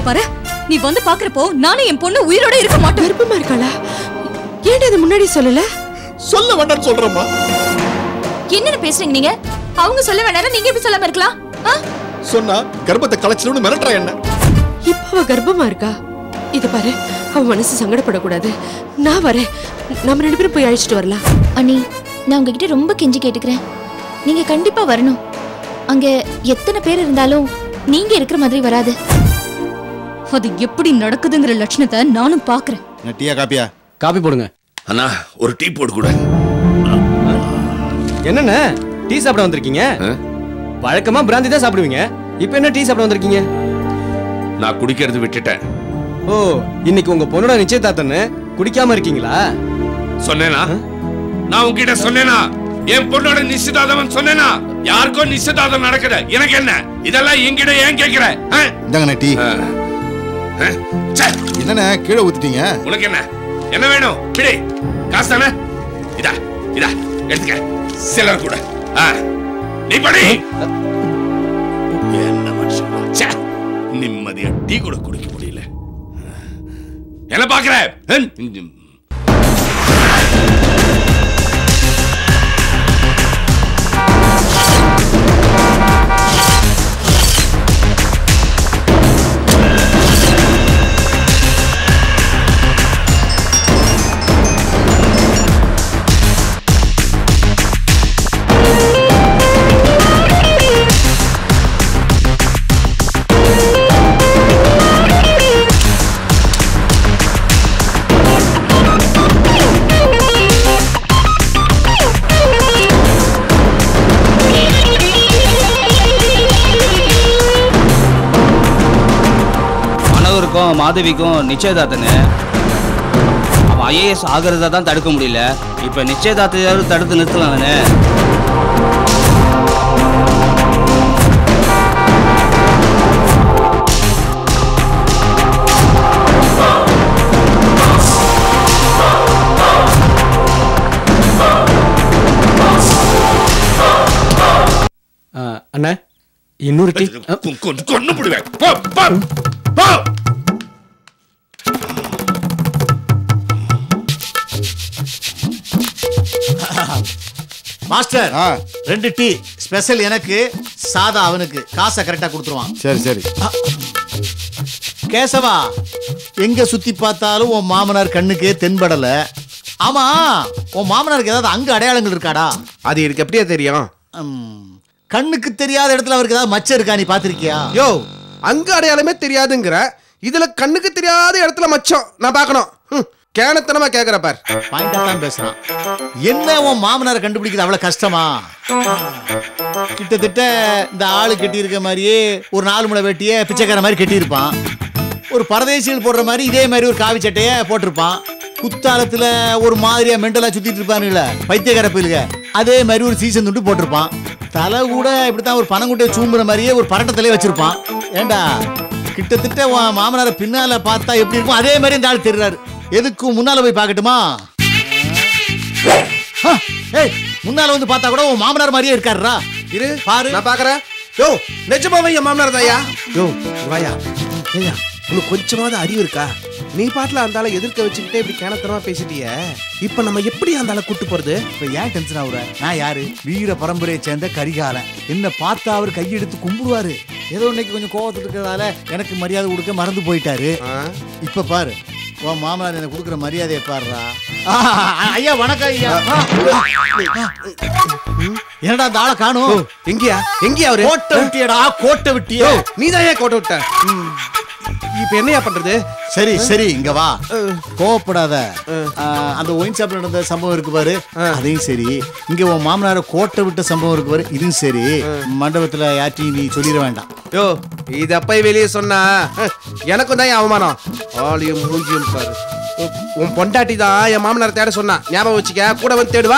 பாரு நீ வந்து பாக்குறப்போ நானும் என் பொண்ணு உயிரோட இருக்க மாட்டேன் கர்ப்பமா இருக்காளா ஏன்டா இது முன்னாடி சொல்லல சொல்ல வேண்டாம்னு சொல்றேம்மா என்னென்ன பேசுறீங்க நீங்க அவங்க சொல்ல வேணாம் நீங்க எப்படி சொல்லாம இருக்கலாம் ஆ? சொன்னா கர்ப்பத்தை கலைச்சிடும்னு மிரட்டுறா என்ன இப்ப அவ கர்ப்பமா இருக்கா இது பாரு அவ மனசு சங்கடப்படக்கூடாது நான் வரேன் நம்ம ரெண்டு பேரும் போய் அழைச்சிட்டு வரலாம் அண்ணி நான் உங்ககிட்ட ரொம்ப கெஞ்சி கேட்டுக்கிறேன் நீங்க கண்டிப்பா வரணும் அங்க எத்தனை பேர் இருந்தாலும் நீங்க இருக்கிற மாதிரி வராது அது எப்படி நடக்குதுங்கிற லட்சணத்தை நானும் பாக்குறேன் என்ன டீயா காப்பியா காப்பி போடுங்க அண்ணா ஒரு டீ போட்டு கூட என்னண்ணே டீ சாப்பிட வந்திருக்கீங்க வழக்கமா பிராந்தி தான் சாப்பிடுவீங்க இப்போ என்ன டீ சாப்பிட வந்திருக்கீங்க நான் குடிக்கிறது விட்டுட்டேன் ஓ இன்னைக்கு உங்க பொண்ணோட நிச்சயதார்த்தம்னு குடிக்காம இருக்கீங்களா சொன்னேனா நான் உன்கிட்ட சொன்னேனா என் பொண்ணோட நிச்சயதார்த்தம் சொன்னேனா யாருக்கோ நிச்சயதார்த்தம் நடக்குது எனக்கு என்ன இதெல்லாம் என்கிட்ட ஏன் கேக்குற ஆ? இந்தாங்கண்ணே டீ ஆ. ஆ? ச்சே, என்னண்ணே கீழே ஊத்திட்டீங்க உனக்கு என்ன என்ன வேணும் பிடி காசு தானே இதா இதா எடுத்துக்க சிலர் கூட ஆ. நீ படி என்ன மனுஷன் ச்சே, நிம்மதியா டீ கூட குடிக்க முடியல என்ன பாக்குற ஹம்? மனோருக்கும் மாதவிக்கும் நிச்சயதார்த்தன்னு அவன் ஐஏஎஸ் ஆகிறத தான் தடுக்க முடியல இப்போ நிச்சயதார்த்தையாவது தடுத்து நிறுத்தலாம் தானே ஆ, அண்ணே இன்னொரு டீ ஆ, கொ- கொ- கொன்னு போடுவேன் போ போ போ மாஸ்டர் ஆ ரெண்டு டீ ஸ்பெஷல் எனக்கு சாதா அவனுக்கு காசை கரெக்டா கொடுத்துருவான் சரி சரி கேசவா எங்க சுத்தி பார்த்தாலும் உன் மாமனார் கண்ணுக்கே தென்படல ஆமா உன் மாமனாருக்கு ஏதாவது அங்க அடையாளங்கள் இருக்காடா அது எனக்கு எப்படியா தெரியும் ம், கண்ணுக்கு தெரியாத இடத்துல அவருக்கு ஏதாவது மச்சம் இருக்கா நீ பாத்திருக்கியா யோ அங்க அடையாளமே தெரியாதுங்கிற இதுல கண்ணுக்கு தெரியாத இடத்துல மச்சம் நான் பார்க்கணும் ஹம், கேனத்தனமா கேக்குற பார் பாயிண்டா தான் பேசுறான் என்ன உன் மாமனாரை கண்டுபிடிக்கிறது அவ்வளவு கஷ்டமா கிட்டத்தட்ட இந்த ஆளு கட்டி இருக்க மாதிரியே ஒரு நாலு முளை வெட்டிய பிச்சைக்கார மாதிரி கட்டியிருப்பான் ஒரு பரதேசிகள் போடுற மாதிரி இதே மாதிரி ஒரு காவி சட்டைய போட்டிருப்பான் குத்தாலத்துல ஒரு மாதிரியா மெண்டலா சுத்திட்டு இருப்பானுங்கள பைத்தியக்கார பயிலுக அதே மாதிரி ஒரு சீசன் துண்டு போட்டிருப்பான் தலை கூட இப்படித்தான் ஒரு பனங்குட்டையை சூம்புற மாதிரியே ஒரு பரட்ட தலையை வச்சிருப்பான் ஏண்டா கிட்டத்தட்ட உன் மாமனாரை பின்னால பார்த்தா எப்படி இருக்கும் அதே மாதிரி இந்த ஆள் தெரிறாரு எதுக்கும் முன்னால போய் பார்க்கட்டுமா ஆ, ஏய் முன்னால வந்து பார்த்தா கூட உன் மாமனார் மாதிரியே இருக்காருடா இரு பாரு. நான் பாக்குறேன் யோ நிஜமாவே என் மாமனார் தாயா யோ வாயா ஏய்யா உனக்கு கொஞ்சமாவது அறிவு இருக்கா நீ பாட்டுல அந்த ஆளை எதிர்க்க வச்சுக்கிட்டே இப்படி கேனத்தனமா பேசிட்டியே இப்ப நம்ம எப்படி அந்த ஆளை கூட்டு போறது இப்ப ஏன் டென்ஷன் ஆகுற நான் யாரு வீர பரம்பரையை சேர்ந்த கரிகாலன் என்ன பார்த்தா அவர் கையெடுத்து கும்பிடுவாரு ஏதோ இன்னைக்கு கொஞ்சம் கோவத்துல இருக்கிறதால எனக்கு மரியாதை கொடுக்க மறந்து போயிட்டாரு ஆ? இப்ப பாரு உன் மாமனார் எனக்கு கொடுக்குற மரியாதையை பாருடா ஆ, ஐயா வணக்கம் ஐயா ஆ, ஆ, என்னடா அந்த ஆளை ஓ, காணும் எங்கயா எங்கயா அவரு கோட்டை விட்டியடா கோட்டை விட்டிய நீ தான் ஏன் கோட்டை விட்ட இப்ப என்னையா பண்றது சரி சரி இங்க வா கோவப்படாத ஆ, அந்த ஒயின் ஷாப்ல நடந்த சம்பவம் இருக்கு பாரு அதையும் சரி இங்க உன் மாமனார கோட்டை விட்ட சம்பவம் இருக்கு பாரு இதுவும் சரி மண்டபத்துல யார்ட்டையும் நீ சொல்லிட வேண்டாம் யோ இது அப்ப வெளியே சொன்னா ஹ், எனக்கும் தான் என் அவமானம் ஆளியும் மூஞ்சியும் பாரு உன் பொண்டாட்டி தான் என் மாமனார் தேட சொன்னா ஞாபகம் வச்சுக்க கூட வந்து தேடுவா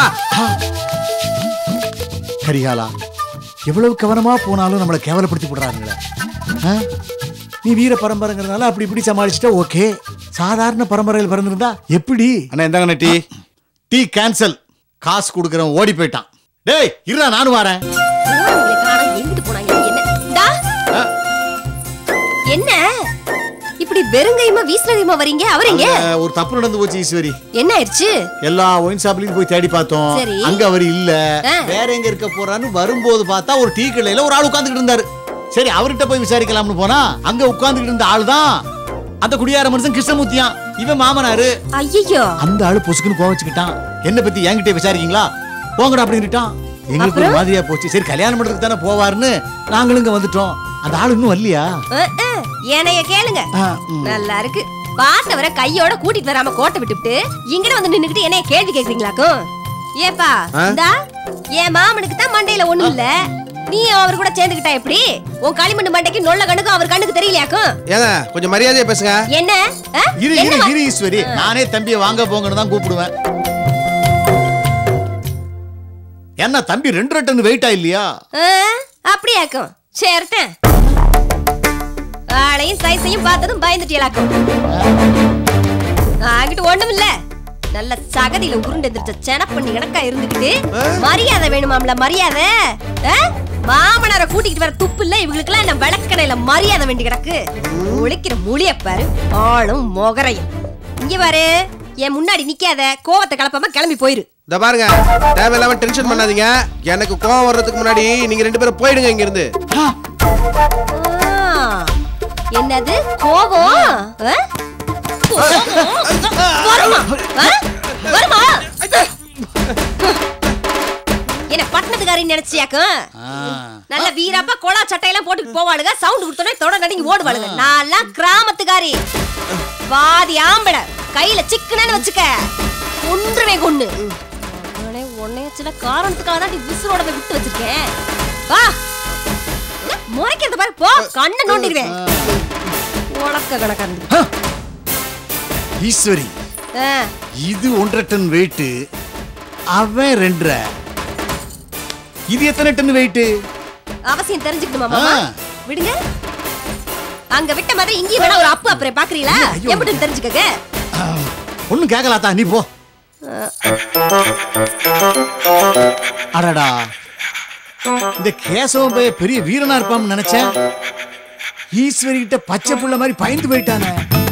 கரிகாலா எவ்வளவு கவனமா போனாலும் நம்மளை கேவலப்படுத்தி விடுறாங்களே ஆ? நீ வீர பரம்பரைங்கிறதுனால அப்படி இப்படி சமாளிச்சுட்டா ஓகே சாதாரண பரம்பரையில் பிறந்திருந்தா எப்படி அண்ணா இந்தாங்கண்ணே டீ டீ கேன்சல் காசு கொடுக்குறவன் ஓடி போயிட்டான் டேய் இருடா நானும் வரேன் எங்கிட்டு போனாங்க என்ன டா. என்ன வெறுங்கையுமா வீசுனகையுமா வரீங்க அவரீங்க அங்க ஒரு தப்பு நடந்து போச்சு ஈஸ்வரி என்ன ஆயிடுச்சு எல்லா ஒயின் ஷாப்லயும் போய் தேடி பார்த்தோம் சரி. அங்க அவர் இல்ல ஆ. வேற எங்க இருக்க போறான்னு வரும்போது பார்த்தா ஒரு டீ கடையில ஒரு ஆள் உட்கார்ந்துட்டு இருந்தாரு சரி அவர்கிட்ட போய் விசாரிக்கலாம்னு போனா அங்க உட்கார்ந்துட்டு இருந்த ஆள் தான் அந்த குடியார மனுஷன் கிருஷ்ணமூர்த்தியான் இவன் மாமனாரு ஐயோ அந்த ஆளு பொசுக்குன்னு கோவச்சுக்கிட்டான் என்ன பத்தி என்கிட்ட விசாரிக்கீங்களா போங்கடா அப்படின்னுட்டான் எங்களுக்கு ஒரு மாதிரியா போச்சு சரி கல்யாணம் பண்றதுக்கு தானே போவாருன்னு நாங்களும் இங்க வந்துட்டோம் அந்த ஆளு இன்னும் வரலையா ஏனைய கேளுங்க ஆ, ம். நல்லா இருக்கு பார்த்தவரை கையோட கூட்டிட்டு வராம கோட்டை விட்டுவிட்டு இங்கட வந்து நின்னுக்கிட்டு என்னைய கேள்வி கேக்குறீங்களாக்கும் ஏப்பா இந்தா என் மாமனுக்கு தான் மண்டையில ஒண்ணும் இல்ல நீ அவர் கூட சேர்ந்துக்கிட்டா எப்படி உன் களிமண் மண்டைக்கு நொல்ல கண்ணுக்கும் அவர் கண்ணுக்கு தெரியலையாக்கும் ஏங்க கொஞ்சம் மரியாதையா பேசுங்க என்ன ஆ? இரு என்ன இரு மா- இரு ஈஸ்வரி நானே தம்பியை வாங்க போங்கன்னு தான் கூப்பிடுவேன் என்ன தம்பி ரெண்டு ரெண்டு வெயிட்டா இல்லையா ஆ? அப்படியாக்கும் சேர்த்தேன் ஆளையும் சைஸையும் பார்த்ததும் பயந்துட்டியலாக்கும் ஆகிட்டு ஒண்ணும் இல்ல நல்ல சகதியில உருண்டு எந்திரிச்ச செனப்பண்ணி கணக்கா இருந்துகிட்டு மரியாதை வேணுமாம்ல மரியாதை ஆ? மாமனார கூட்டிக்கிட்டு வர துப்பு இல்ல இவங்களுக்கெல்லாம் என்ன விளக்கணையில மரியாதை வேண்டி கிடக்கு முழிக்கிற முழிய பாரு ஆளும் மொகரையும் இங்க பாரு என் முன்னாடி நிக்காத கோவத்தை கலப்பாம கிளம்பி போயிரு இந்த பாருங்க தேவையில்லாம டென்ஷன் பண்ணாதீங்க எனக்கு கோவம் வர்றதுக்கு முன்னாடி நீங்க ரெண்டு பேரும் போயிடுங்க இங்க இருந்து ஆ, என்னது கோபம் ஆ? கோபம்? வருமா ஆ? வருமா என்ன பட்டணத்துக்காரின்னு நினைச்சியாக்கும் நல்ல வீராப்பா கொலா சட்டையெல்லாம் போட்டு போவாளுங்க சவுண்ட் கொடுத்தோடனே தொட நடுங்கி ஓடுவாளுங்க நான்லாம் கிராமத்துக்காரி பாதி ஆம்பளை கையில சிக்கனன்னு வச்சுக்க கொன்றுவேன் கொன்னு உடனே உடனே சில காரணத்துக்காக தான் நீ விசிறோட போய் விட்டு வச்சிருக்கேன் வா என்ன முறைக்கிறது பாரு போ கண்ணை நோண்டிடுவேன் உலக்க கணக்கா இருந்து ஈஸ்வரி ஆ, இது ஒன்றரை டன் வெயிட் அவன் ரெண்டரை இது எத்தனை டன் வெயிட் அவசியம் தெரிஞ்சுக்கணுமா மாமா ஆ. விடுங்க அங்க விட்ட மாதிரி இங்கேயும் வேணா ஒரு அப்பு அப்புறம் பாக்குறீங்களா ஐயோ. எப்படின்னு தெரிஞ்சுக்கங்க ஒண்ணும் கேட்கலாத்தா நீ போ அடடா இந்த கேசவன் பைய பெரிய வீரனா இருப்பான்னு நினைச்சேன் ஈஸ்வரி கிட்ட பச்சை புள்ள மாதிரி பயந்து போயிட்டானே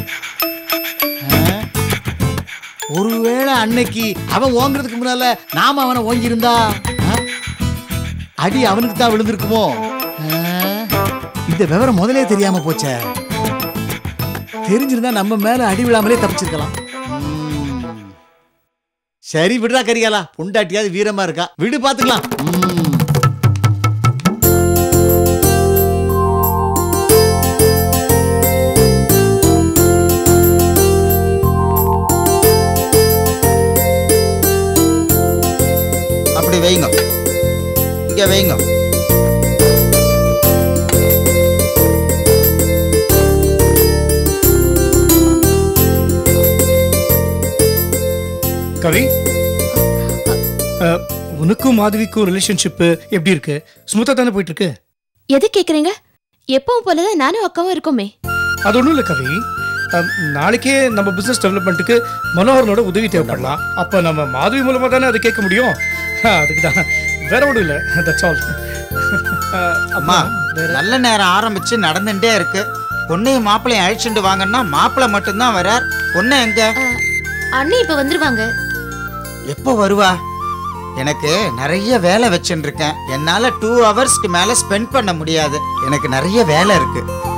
ஆ? ஒருவேளை அன்னைக்கு அவன் ஓங்குறதுக்கு முன்னால நாம அவனை ஓங்கியிருந்தா ஆ? அடி அவனுக்கு தான் விழுந்திருக்குமோ ஆ? இந்த விவரம் முதலே தெரியாம போச்சே தெரிஞ்சிருந்தா நம்ம மேல அடி விழாமலே தப்பிச்சிருக்கலாம் ம். சரி விடுறா கரிகாலா பொண்டாட்டியாவது வீரமா இருக்கா விடு பாத்துக்கலாம் ம். அப்படி வைங்க இங்க வைங்க கவி அஹ், உனக்கும் மாதவிக்கும் ரிலேஷன்ஷிப் எப்படி இருக்கு ஸ்மூத்தா தானே போயிட்டு இருக்கு எது கேக்குறீங்க எப்பவும் போலதான் நானும் அக்காவும் இருக்கோமே அது ஒன்றும் இல்லை கவி அஹ், நாளைக்கே நம்ம பிசினஸ் டெவலப்மெண்ட்டுக்கு மனோகரனோட உதவி தேவைப்படலாம் அப்போ நம்ம மாதவி மூலமா தானே அதை கேட்க முடியும் அஹ், அதுக்கு தான் வேற ஒன்றும் இல்லை தட்ஸ் ஆல் அம்மா நல்ல நேரம் ஆரம்பிச்சு நடந்துட்டே இருக்கு பொண்ணையும் மாப்பிள்ளையும் அழிச்சுட்டு வாங்கன்னா மாப்பிள்ளை மட்டும்தான் வரார் பொண்ணை எங்க அண்ணி இப்ப வந்துருவாங்க எப்போ வருவா எனக்கு நிறைய வேலை வச்சுட்டு இருக்கேன் என்னால டூ ஹவர்ஸ்க்கு மேல ஸ்பெண்ட் பண்ண முடியாது எனக்கு நிறைய வேலை இருக்கு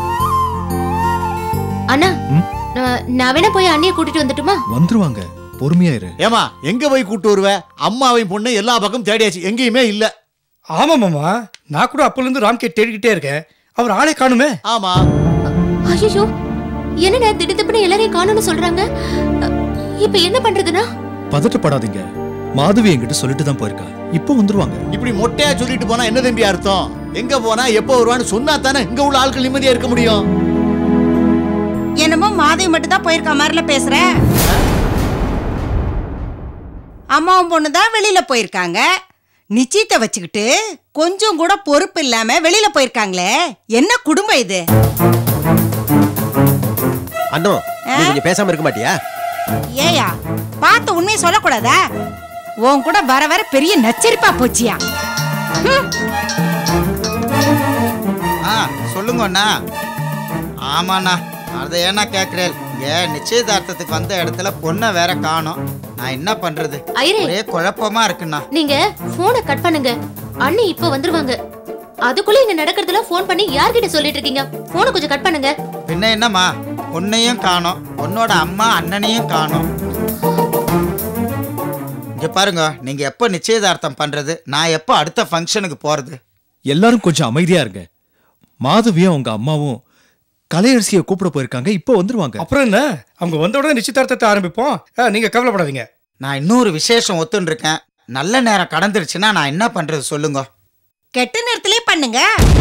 அண்ணா நான்- நான் வேணா போய் அண்ணிய கூட்டிட்டு வந்துட்டுமா வந்துருவாங்க பொறுமையா இரு ஏமா எங்க போய் கூட்டு வருவ அம்மாவையும் பொண்ணு எல்லா பக்கம் தேடியாச்சு எங்கேயுமே இல்ல ஆமா மாமா நான் கூட அப்போலேருந்து ராம்கே தேடிக்கிட்டே இருக்கேன் அவர் ஆளே காணுமே ஆமா ஐயோ என்னடா திடுதிப்புன்னு எல்லாரையும் காணும்னு சொல்றாங்க அ, இப்ப என்ன பண்றதுன்னா பதட்டப்படாதீங்க மாதவி என்கிட்ட சொல்லிட்டு தான் போயிருக்கா இப்போ வந்துருவாங்க இப்படி மொட்டையா சொல்லிட்டு போனா என்ன தம்பி அர்த்தம் எங்க போனா எப்போ வருவான்னு சொன்னா தானே இங்க உள்ள ஆட்கள் நிம்மதியா இருக்க முடியும் என்னமோ மாதவி மட்டும் தான் போயிருக்க மாதிரில பேசுற அம்மாவும் பொண்ணு தான் வெளியில போயிருக்காங்க நிச்சயத்தை வச்சுக்கிட்டு கொஞ்சம் கூட பொறுப்பு இல்லாம வெளியில போயிருக்காங்களே என்ன குடும்பம் இது அண்ணோ நீ கொஞ்சம் பேசாம இருக்க மாட்டியா ஏயா பார்த்த உண்மையை சொல்லக்கூடாதா உன் கூட வர வர பெரிய நச்சரிப்பா போச்சியா ஹம். ஆ சொல்லுங்க அண்ணா ஆமாண்ணா அதை ஏன்னா கேட்குறேன் இங்க நிச்சயதார்த்தத்துக்கு வந்த இடத்துல பொண்ணை வேற காணோம் நான் என்ன பண்றது ஐயரே. ஒரே குழப்பமா இருக்குண்ணா நீங்க போனை கட் பண்ணுங்க அண்ணி இப்ப வந்துருவாங்க அதுக்குள்ள இங்க நடக்கிறதுல போன் பண்ணி யார்கிட்ட சொல்லிட்டு இருக்கீங்க போனை கொஞ்சம் கட் பண்ணுங்க பின்ன என்னம்மா பொண்ணையும் காணோம் பொண்ணோட அம்மா அண்ணனையும் காணோம் இங்க பாருங்க நீங்க எப்போ நிச்சயதார்த்தம் பண்றது நான் எப்போ அடுத்த ஃபங்க்ஷனுக்கு போறது எல்லாரும் கொஞ்சம் அமைதியா இருங்க மாதவியும் அவங்க அம்மாவும் கலையரசியை கூப்பிட போயிருக்காங்க இப்போ வந்துருவாங்க அப்புறம் என்ன அவங்க வந்த உடனே நிச்சயதார்த்தத்தை ஆரம்பிப்போம் ஆ, நீங்க கவலைப்படாதீங்க நான் இன்னொரு விசேஷம் ஒத்துன்னு இருக்கேன் நல்ல நேரம் கடந்துருச்சுன்னா நான் என்ன பண்றது சொல்லுங்க கெட்ட நேரத்திலே பண்ணுங்க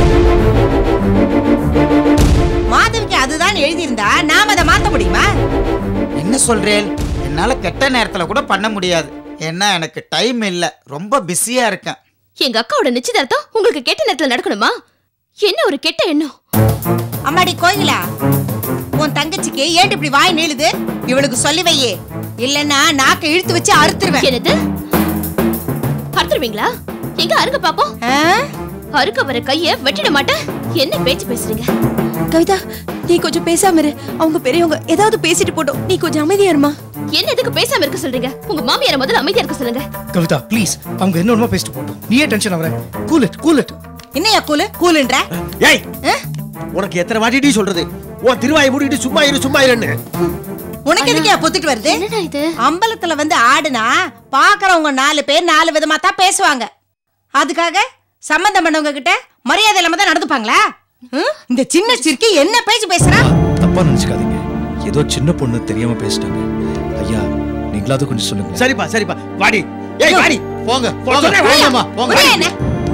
மாதவிக்கு அதுதான் எழுதியிருந்தா நாம அதை மாத்த முடியுமா என்ன சொல்றேன் என்னால கெட்ட நேரத்துல கூட பண்ண முடியாது ஏன்னா எனக்கு டைம் இல்ல ரொம்ப பிஸியா இருக்கேன் எங்க அக்காவோட நிச்சயதார்த்தம் உங்களுக்கு கெட்ட நேரத்துல நடக்கணுமா என்ன ஒரு கெட்ட எண்ணம் அம்மாடி கோயிலா உன் தங்கச்சிக்கு ஏன் இப்படி வாய் நீளுது இவளுக்கு சொல்லி வையே இல்லன்னா நாக்க இழுத்து வச்சு அறுத்துருவேன் என்னது அறுத்துருவீங்களா எங்க அறுக்க பாப்போம் அறுக்க வர கைய வெட்டிட மாட்டேன் என்ன பேச்சு பேசுறீங்க கவிதா நீ கொஞ்சம் பேசாம இரு அவங்க பெரியவங்க ஏதாவது பேசிட்டு போட்டோம் நீ கொஞ்சம் அமைதியா இருமா என்ன எதுக்கு பேசாம இருக்க சொல்றீங்க உங்க மாமியார முதல்ல அமைதியா இருக்க சொல்லுங்க கவிதா ப்ளீஸ் அவங்க என்ன ஒண்ணுமா பேசிட்டு போட்டோம் நீயே டென்ஷன் ஆகுற கூல் இட் கூல் இட் என்னையா கூலு கூலுன்ற ஏய் உனக்கு எத்தனை வாட்டிடி சொல்றது உன் திருவாயை மூடிட்டு சும்மா இரு சும்மா இருன்னு உனக்கு எதுக்கு பொத்துட்டு வருது இது அம்பலத்துல வந்து ஆடுனா பாக்குறவங்க நாலு பேர் நாலு விதமா தான் பேசுவாங்க அதுக்காக சம்பந்தம் பண்ணவங்க கிட்ட மரியாதை இல்லாம தான் நடந்துப்பாங்களா ம்? இந்த சின்ன சிறுக்கி என்ன பேச்சு பேசுறா தப்பா நினைச்சுக்காதீங்க ஏதோ சின்ன பொண்ணு தெரியாம பேசிட்டாங்க ஐயா நீங்களாவது கொஞ்சம் சொல்லுங்க சரிப்பா சரிப்பா வாடி ஏய் வாடி போங்க போங்க, போங்க போங்கம்மா, போங்க ஒரே என்ன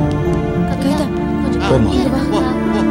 போமா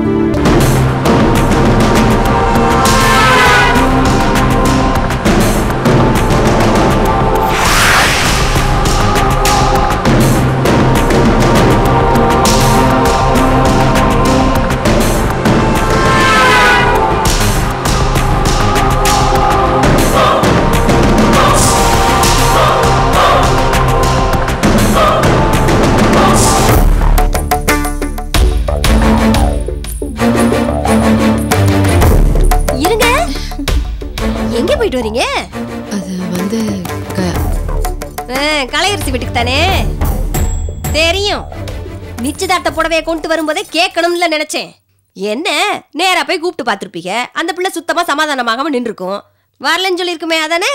இருங்க எங்க போயிட்டு வரீங்க அது வந்து ஆ, கலையரசி வீட்டுக்கு தானே தெரியும் நிச்சயதார்த்த புடவைய கொண்டு வரும்போதே கேட்கணும்ல நினைச்சேன் என்ன நேரா போய் கூப்பிட்டு பார்த்திருப்பீங்க அந்த பிள்ளை சுத்தமா சமாதானமாகாம நின்றுக்கும் வரலன்னு சொல்லியிருக்குமே அதானே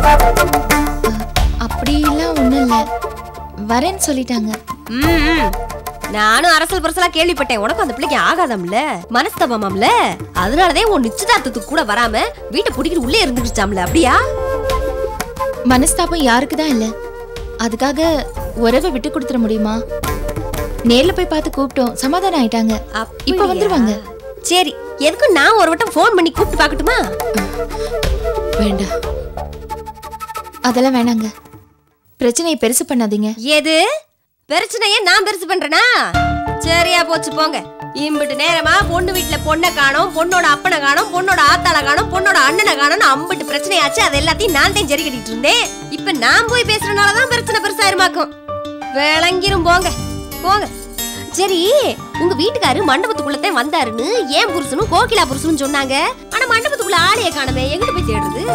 அப்படிலாம் ஒண்ணும் இல்ல வரேன்னு சொல்லிட்டாங்க ம், ம். நானும் அரசல் பரசலா கேள்விப்பட்டேன் உனக்கும் அந்த பிள்ளைக்கு ஆகாதாம்ல மனஸ்தபமாம்ல அதனாலதான் உன் நிச்சயதார்த்தத்துக்கு கூட வராம வீட்டை பிடிக்கிட்டு உள்ளே இருந்துக்கிச்சாம்ல அப்படியா மனஸ்தாபம் யாருக்கு தான் இல்ல அதுக்காக உறவை விட்டு கொடுத்துட முடியுமா நேர்ல போய் பார்த்து கூப்பிட்டோம் சமாதானம் ஆயிட்டாங்க இப்ப வந்துருவாங்க சரி எதுக்கும் நான் ஒரு வட்டம் ஃபோன் பண்ணி கூப்பிட்டு பார்க்கட்டுமா வேண்டாம் அதெல்லாம் வேணாங்க பிரச்சனையை பெருசு பண்ணாதீங்க எது பிரச்சனைய நான் பெருசு பண்றேனா சரியா போச்சு போங்க இம்பிட்டு நேரமா பொண்ணு வீட்டுல பொண்ணை காணோம் பொண்ணோட அப்பனை காணோம் பொண்ணோட ஆத்தாள காணோம் பொண்ணோட அண்ணனை காணோம் அம்பிட்டு பிரச்சனையாச்சு அது எல்லாத்தையும் நான் தான் சரி கட்டிட்டு இருந்தேன் இப்ப நான் போய் பேசுறதுனாலதான் பிரச்சனை பெருசாயிருமாக்கும் விளங்கிரும் போங்க போங்க சரி உங்க வீட்டுக்காரு மண்டபத்துக்குள்ளதான் வந்தாருன்னு ஏன் புருஷனும் கோகிலா புருஷனும் சொன்னாங்க ஆனா மண்டபத்துக்குள்ள ஆளைய காணமே எங்கிட்டு போய் தேடுறது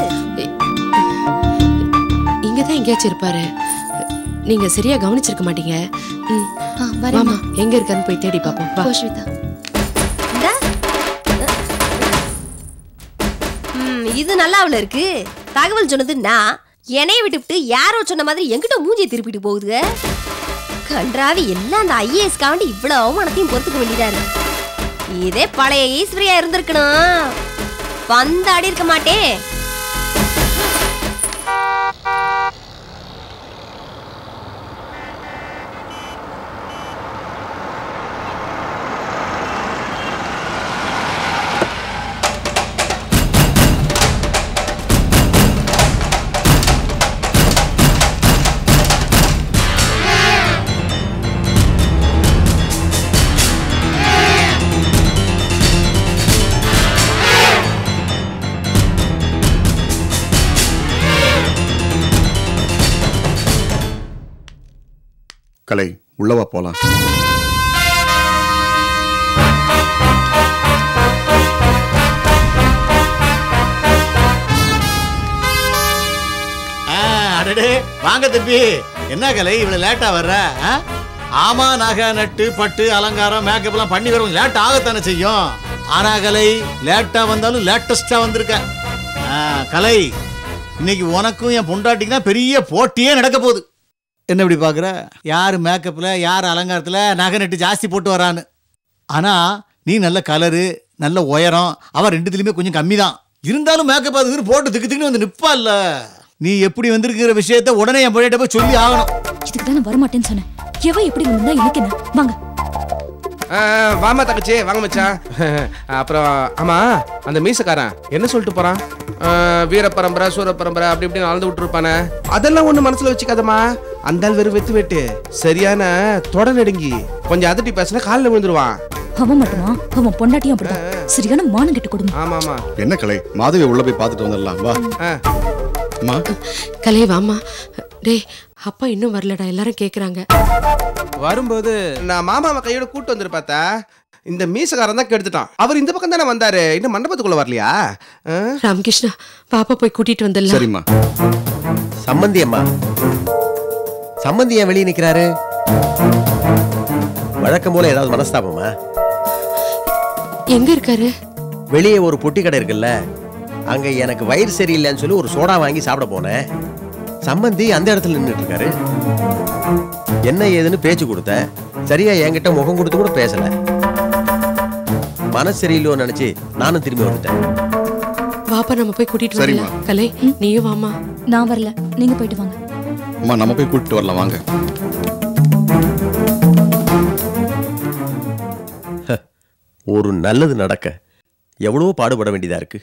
இங்கதான் எங்கேயாச்சும் இருப்பாரு நீங்க சரியா கவனிச்சிருக்க மாட்டீங்க ம். வரேம்மா. வாமா எங்க இருக்கான்னு போய் தேடி பாப்போம் வா போ, ஸ்வேதா இந்தா. ம், இது நல்லாவுல இருக்கு தகவல் சொன்னது நான் என்னைய விட்டுவிட்டு யாரோ சொன்ன மாதிரி எங்கிட்ட மூஞ்சியை திருப்பிட்டு போகுதுங்க கன்றாவி எல்லாம் அந்த ஐஏஎஸ் காண்டி இவ்வளவு அவமானத்தையும் பொறுத்துக்க வேண்டியதா இருக்கு இதே பழைய ஈஸ்வரியா இருந்திருக்கணும் பந்தாடி இருக்க மாட்டேன் கலை உள்ளவா போலாம் வாங்க தம்பி என்ன கலை இவ்வளவு லேட்டா வர்ற ஆ? ஆமா நகை நட்டு பட்டு அலங்காரம் மேக்கப் எல்லாம் பண்ணி வரும் லேட் ஆகத்தானே செய்யும் ஆனா கலை லேட்டா வந்தாலும் லேட்டஸ்டா வந்திருக்க ஆ, கலை இன்னைக்கு உனக்கும் என் பொண்டாட்டிக்கு பெரிய போட்டியே நடக்க போகுது என்ன இப்படி பாக்குற யார் மேக்கப்ல யார் அலங்காரத்துல நகை நட்டு ஜாஸ்தி போட்டு வரான்னு ஆனா நீ நல்ல கலரு நல்ல உயரம் அவ ரெண்டுத்துலயுமே கொஞ்சம் கம்மி தான் இருந்தாலும் மேக்கப் அது இதுன்னு போட்டு திக்கு திக்குன்னு வந்து நிப்பா இல்ல நீ எப்படி வந்திருக்கிற விஷயத்த உடனே என் பொழியிட்ட போய் சொல்லி ஆகணும் இதுக்கு தான் நான் வரமாட்டேன்னு சொன்னேன் எவ எப்படி வந்திருந்தா எனக்கு என்ன வாங்க ஆ, வாமா தங்கச்சி வாங்க மச்சான் அப்புறம் ஆமா அந்த மீசக்காரன் என்ன சொல்லிட்டு போறான் ஆ, வீர பரம்பரை சூர பரம்பரை அப்படி இப்படின்னு அளந்து விட்டுருப்பானே அதெல்லாம் ஒண்ணு மனசுல வச்சுக்காதம்மா அந்த ஆள் வெறும் வெத்து வெட்டு சரியான தொட நடுங்கி கொஞ்சம் அதட்டி பேசினா காலில் விழுந்துருவான் அவன் மட்டுமா அவன் பொண்டாட்டியும் அப்படிதான் சரியான மானம் கெட்டு கொடுமை ஆமா ஆமா என்ன கலை மாதவி உள்ள போய் பார்த்துட்டு வந்துடலாம் வா அம்மா கலை வாமா டேய் அப்பா இன்னும் வரலடா எல்லாரும் கேக்குறாங்க வரும்போது நான் மாமாவை கையோட கூட்டு வந்துரு பார்த்தா இந்த மீசக்காரன் தான் கெடுத்துட்டான் அவர் இந்த பக்கம் தானே வந்தாரு இன்னும் மண்டபத்துக்குள்ள வரலையா ஆ? ராமகிருஷ்ணா பாப்பா போய் கூட்டிட்டு வந்துடலாம் சரிம்மா சம்மந்தி அம்மா சம்மந்தி ஏன் வெளியே நிக்கிறாரு வழக்கம் போல ஏதாவது மனஸ்தாபமா எங்க இருக்காரு வெளியே ஒரு பொட்டி கடை இருக்குல்ல அங்க எனக்கு வயிறு சரியில்லைன்னு சொல்லி ஒரு சோடா வாங்கி சாப்பிட போனேன் சம்மந்தி அந்த இடத்துல நின்றுட்டு இருக்காரு என்ன ஏதுன்னு பேச்சு கொடுத்தேன் சரியா என்கிட்ட முகம் கொடுத்து கூட பேசல மனசு சரியில்லையோன்னு நினைச்சு நானும் திரும்பி வந்துட்டேன் வாப்பா நம்ம போய் கூட்டிட்டு சரிம்மா. வரலாம் கலை நீயும் வாமா நான் வரல நீங்க போயிட்டு வாங்க அம்மா நம்ம போய் கூட்டிட்டு வரலாம் வாங்க ஒரு நல்லது நடக்க எவ்வளவோ பாடுபட வேண்டியதா இருக்கு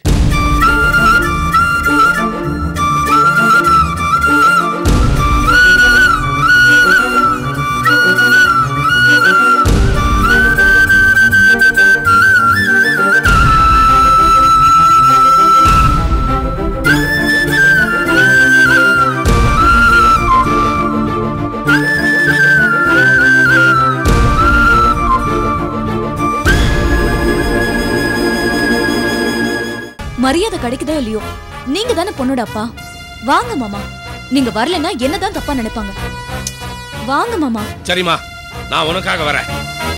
மரியாதை கிடைக்குதோ இல்லையோ நீங்க தானே பொண்ணோட அப்பா வாங்க மாமா நீங்க வரலன்னா என்னதான் தப்பா நினைப்பாங்க வாங்க மாமா சரிம்மா நான் உனக்காக வரேன்